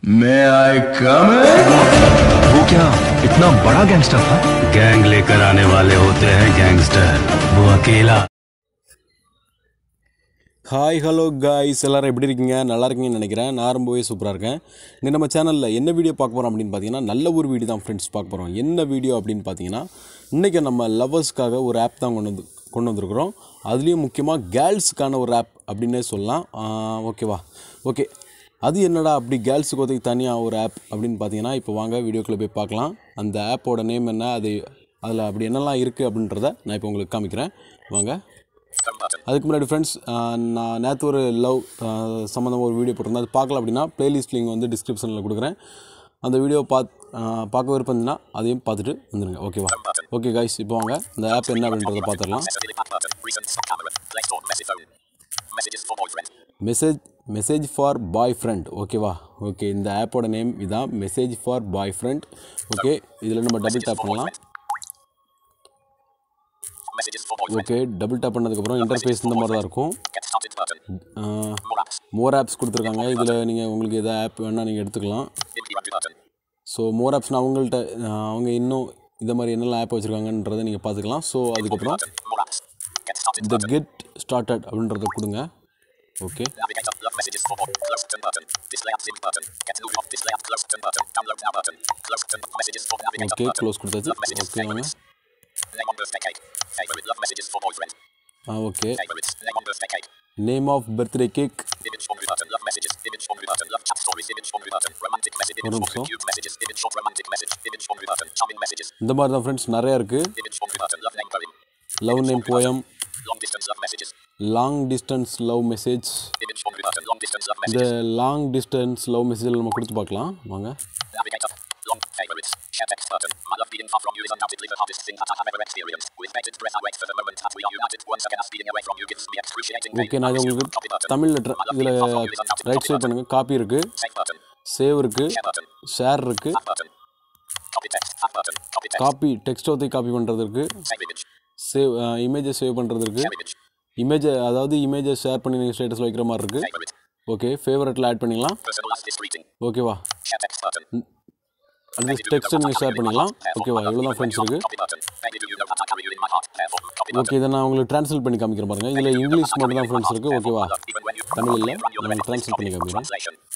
May I come in? वो क्या इतना बड़ा गैंगस्टर था गैंग लेकर आने वाले होते हैं गैंगस्टर वो अकेला ஹாய் ஹலோ காய்ஸ் எல்லாரும் எப்படி இருக்கீங்க நல்லா இருக்கீங்கன்னு நினைக்கிறேன் நான் ரொம்பவே சூப்பராக இருக்கேன் இங்கே நம்ம சேனலில் என்ன வீடியோ பார்க்க போகிறோம் அப்படின்னு பார்த்தீங்கன்னா நல்ல ஒரு வீடியோ தான் ஃப்ரெண்ட்ஸ் பார்க்க போகிறோம் என்ன வீடியோ அப்படின்னு பார்த்தீங்கன்னா இன்றைக்கி நம்ம லவ்வர்ஸ்க்காக ஒரு ஆப் தான் கொண்டு வந்து கொண்டு வந்திருக்கிறோம் அதுலேயும் முக்கியமாக கேர்ள்ஸுக்கான ஒரு ஆப் அப்படின்னே சொல்லலாம் ஓகேவா ஓகே அது என்னடா அப்படி கேர்ள்ஸுக்கு ஒதுக்கி தனியாக ஒரு ஆப் அப்படின்னு பார்த்தீங்கன்னா இப்போ வாங்க வீடியோக்குள்ளே போய் பார்க்கலாம் அந்த ஆப்போட நேம் என்ன அது அதில் அப்படி என்னெல்லாம் இருக்குது அப்படின்றத நான் இப்போ உங்களுக்கு காமிக்கிறேன் வாங்க அதுக்கு முன்னாடி ஃப்ரெண்ட்ஸ் நான் நேற்று ஒரு லவ் சம்மந்தமாக ஒரு வீடியோ போட்டிருந்தேன் அது பார்க்கல அப்படின்னா பிளேலிஸ்ட் லிங்க் வந்து டிஸ்கிரிப்ஷனில் கொடுக்குறேன் அந்த வீடியோ பார்த்து பார்க்க விருப்பம் இருந்துச்சுன்னா அதையும் பார்த்துட்டு வந்துடுங்க ஓகேவா ஓகே காய்ஸ் இப்போ வாங்க இந்த ஆப் என்ன அப்படின்றத பார்த்துடலாம் message message for boyfriend ஓகேவா ஓகே இந்த ஆப்போட நேம் இதான் message for boyfriend okay இதில் நம்ம டபுள் டேப் பண்ணலாம் ஓகே டபுள் டேப் பண்ணதுக்கப்புறம் இன்டர்ஃபேஸ் இந்த மாதிரி தான் இருக்கும் மோர் ஆப்ஸ் கொடுத்துருக்காங்க இதில் நீங்கள் உங்களுக்கு எதாவது ஆப் வேணால் நீங்கள் எடுத்துக்கலாம் ஸோ மோர் ஆப்ஸ்னால் அவங்கள்ட்ட அஹ், அவங்க இன்னும் இந்த மாதிரி என்னெல்லாம் ஆப் வச்சுருக்காங்கன்றதை நீங்கள் பார்த்துக்கலாம் ஸோ அதுக்கப்புறம் இந்த கெட் ஸ்டார்டட் அப்படின்றத கொடுங்க ஓகே ஓகே க்ளோஸ் கொடுத்தாச்சு ஓகே வாங்க ஆ okay name of birthday cake ஒரு நிமிஷம் இந்த மாதிரி தான் ஃப்ரெண்ட்ஸ் நிறையா இருக்குது love name poem long distance love message இந்த லாங் டிஸ்டன்ஸ் லவ் மெசேஜில் நம்ம கொடுத்து பார்க்கலாம் வாங்க ஓகே நான் இது உங்களுக்கு தமிழில் இதில் ரைட் சைட் பண்ணுங்கள் காப்பி இருக்குது சேவ் இருக்குது ஷேர் இருக்குது காப்பி டெக்ஸ்ட் ஒத்தி காப்பி பண்ணுறது இருக்குது சேவ் இமேஜை சேவ் பண்ணுறது இருக்குது இமேஜை அதாவது இமேஜை ஷேர் பண்ணி நீங்கள் ஸ்டேட்டஸில் வைக்கிற மாதிரி இருக்குது ஓகே ஃபேவரட்டில் ஆட் பண்ணிக்கலாம் ஓகேவா அடுத்து டெக்ஸ்ட்டை நீங்கள் ஷேர் பண்ணிக்கலாம் ஓகேவா இவ்வளோ தான் ஃப்ரெண்ட்ஸ் இருக்குது ஓகே இதை நான் உங்களுக்கு ட்ரான்ஸ்லேட் பண்ணி காமிக்கிறேன் பாருங்க இதில் இங்கிலீஷ் மட்டும் தான் ஃப்ரெண்ட்ஸ் இருக்குது ஓகேவா தமிழ் இல்லை நான் ட்ரான்ஸ்லேட் பண்ணி காமிக்கிறேன்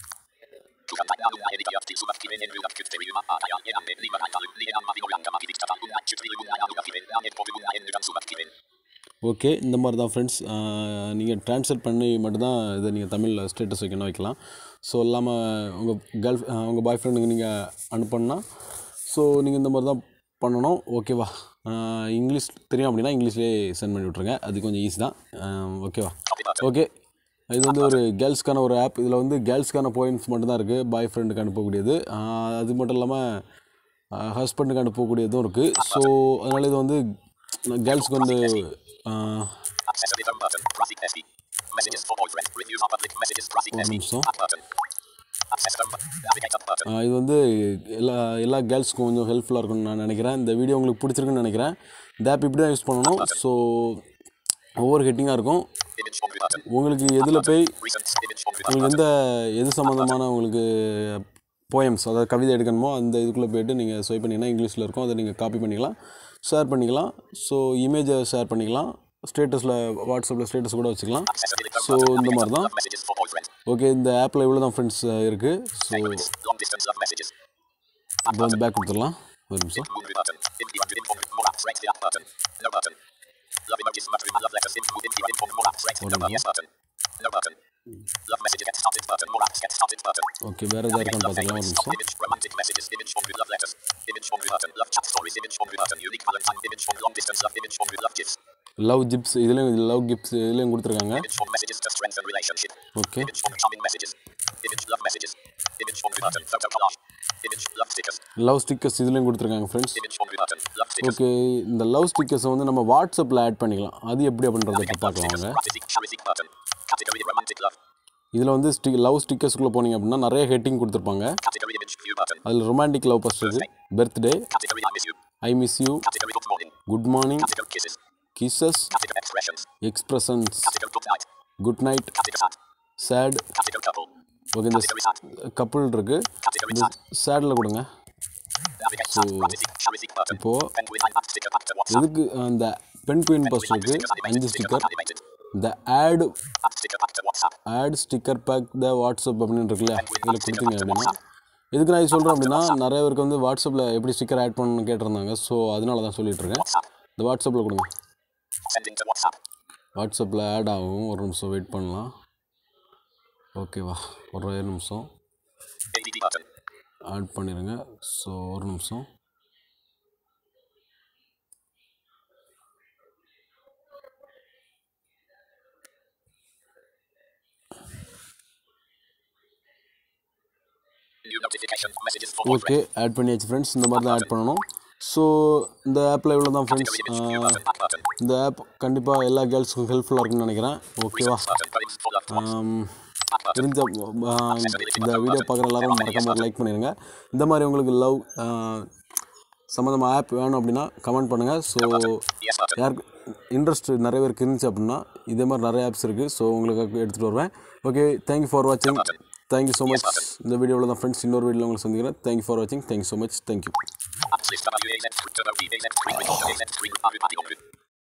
ஓகே இந்த மாதிரி தான் ஃப்ரெண்ட்ஸ் நீங்கள் ட்ரான்ஸ்லேட் பண்ணி மட்டும்தான் இதை நீங்கள் தமிழில் ஸ்டேட்டஸ் வைக்கணும் வைக்கலாம் ஸோ இல்லாமல் உங்கள் கேர்ள் உங்கள் பாய் ஃப்ரெண்டுக்கு நீங்கள் அனுப்பணும்னா ஸோ நீங்கள் இந்த மாதிரி தான் பண்ணணும் ஓகேவா ஆஹ் இங்கிலீஷ் தெரியும் அப்படின்னா இங்கிலீஷ்லேயே சென்ட் பண்ணி விட்ருங்க அது கொஞ்சம் ஈஸி தான் ஆஹ் ஓகேவா ஓகே இது வந்து ஒரு கேர்ள்ஸ்க்கான ஒரு ஆப் இதில் வந்து கேர்ள்ஸ்க்கான போயின்ஸ் மட்டும்தான் இருக்குது பாய் ஃப்ரெண்டுக்கு அனுப்பக்கூடியது ஆஹ் அது மட்டும் இல்லாமல் ஹஸ்பண்டுக்கு அனுப்பக்கூடியதும் இருக்குது ஸோ அதனால் இது வந்து கேர்ள்ஸ்க்கு வந்து ஆஹ் ஒரு நிமிஷம் ஆஹ் இது வந்து எல்லா எல்லா கேர்ள்ஸ்க்கும் கொஞ்சம் ஹெல்ப்ஃபுல்லாக இருக்கும்னு நான் நினைக்கிறேன் இந்த வீடியோ உங்களுக்கு பிடிச்சிருக்குன்னு நினைக்கிறேன் இந்த ஆப் இப்படி தான் யூஸ் பண்ணணும் ஸோ ஒவ்வொரு ஹெட்டிங்காக இருக்கும் உங்களுக்கு எதில் போய் உங்களுக்கு எந்த எது சம்மந்தமான உங்களுக்கு போயம்ஸ் அதாவது கவிதை எடுக்கணுமோ அந்த இதுக்குள்ளே போயிட்டு நீங்கள் ஸ்வைப் பண்ணிங்கன்னா இங்கிலீஷில் இருக்கும் அதை நீங்கள் காப்பி பண்ணிக்கலாம் ஷேர் பண்ணிக்கலாம் ஸோ இமேஜை ஷேர் பண்ணிக்கலாம் ஸ்டேட்டஸில் வாட்ஸ்அப்பில் ஸ்டேட்டஸ் கூட வச்சுக்கலாம் ஸோ இந்த மாதிரி தான் ஓகே இந்த ஆப்பில் இவ்வளோ தான் ஃப்ரெண்ட்ஸ் இருக்குது ஸோ இப்போ வந்து பேக் கொடுத்துடலாம் ஒரு நிமிஷம் ஓகே வேறு எதாவது இருக்கான்னு பார்த்துக்கலாம் ஒரு நிமிஷம் லவ் ஜிப்ஸ் இதுலேயும் லவ் கிப்ஸ் இதுலேயும் கொடுத்துருக்காங்க ஓகே லவ் ஸ்டிக்கர்ஸ் இதுலேயும் கொடுத்துருக்காங்க ஃப்ரெண்ட்ஸ் ஓகே இந்த லவ் ஸ்டிக்கர்ஸை வந்து நம்ம வாட்ஸ்அப்பில் ஆட் பண்ணிக்கலாம் அது எப்படி அப்படின்றத இப்போ பார்க்கலாம் வாங்க இதில் வந்து ஸ்டி லவ் ஸ்டிக்கர்ஸ்குள்ளே போனீங்க அப்படின்னா நிறைய ஹெட்டிங் கொடுத்துருப்பாங்க அதில் ரொமான்டிக் லவ் ஃபஸ்ட் இருக்குது birthday I miss you good morning kisses expressions good night sad okay இந்த கப்புள் இருக்குது இந்த சேடில் கொடுங்க ஸோ இப்போது எதுக்கு அந்த பென் குயின் போஸ்டருக்கு அஞ்சு ஸ்டிக்கர் இந்த ஆடு add sticker pack the WhatsApp அப்படின்னு இருக்கு இல்லையா இதில் கொடுத்தீங்க அப்படின்னா எதுக்கு நான் இது சொல்கிறேன் அப்படின்னா நிறைய பேருக்கு வந்து வாட்ஸ்அப்பில் எப்படி ஸ்டிக்கர் ஆட் பண்ணணும்னு கேட்டிருந்தாங்க ஸோ அதனால தான் சொல்லிட்டு இருக்கேன் இந்த வாட்ஸ்அப்பில் கொடுங்க வாட்ஸ்அப்பில் ஆட் ஆகும் ஒரு நிமிஷம் வெயிட் பண்ணலாம் ஓகேவா ஒரு நிமிஷம் ஆட் பண்ணிடுங்க ஸோ ஒரு நிமிஷம் ஓகே ஆட் பண்ணியாச்சு ஃப்ரெண்ட்ஸ் இந்த மாதிரி தான் ஆட் பண்ணணும் ஸோ இந்த ஆப்பில் இவ்வளோ தான் ஃப்ரெண்ட்ஸ் இந்த ஆப் கண்டிப்பாக எல்லா கேர்ள்ஸுக்கும் ஹெல்ப்ஃபுல்லாக இருக்குன்னு நினைக்கிறேன் ஓகேவா ஆம், தெரிஞ்ச ஆ, இந்த வீடியோ பார்க்குற எல்லாரும் மறக்காம ஒரு லைக் பண்ணிடுங்க இந்த மாதிரி உங்களுக்கு லவ் சம்மந்தமாக ஆப் வேணும் அப்படின்னா கமெண்ட் பண்ணுங்கள் ஸோ யாருக்கு இன்ட்ரெஸ்ட் நிறைய பேருக்கு இருந்துச்சு அப்படின்னா இதே மாதிரி நிறைய ஆப்ஸ் இருக்குது ஸோ உங்களுக்கு எடுத்துகிட்டு வருவேன் ஓகே தேங்க்யூ ஃபார் வாட்சிங் தேங்க்யூ ஸோ மச் இந்த வீடியோவில் தான் ஃப்ரெண்ட்ஸ் இன்னொரு வீடியோவில் உங்களுக்கு சந்திக்கிறேன் தேங்க்யூ ஃபார் வாட்சிங் thank you so much thank you Uplift W A Z, W E A Z, Green, Green, Green, Green, Green, Green, Green, Green, Green, Green, Green, Green, Green, Green,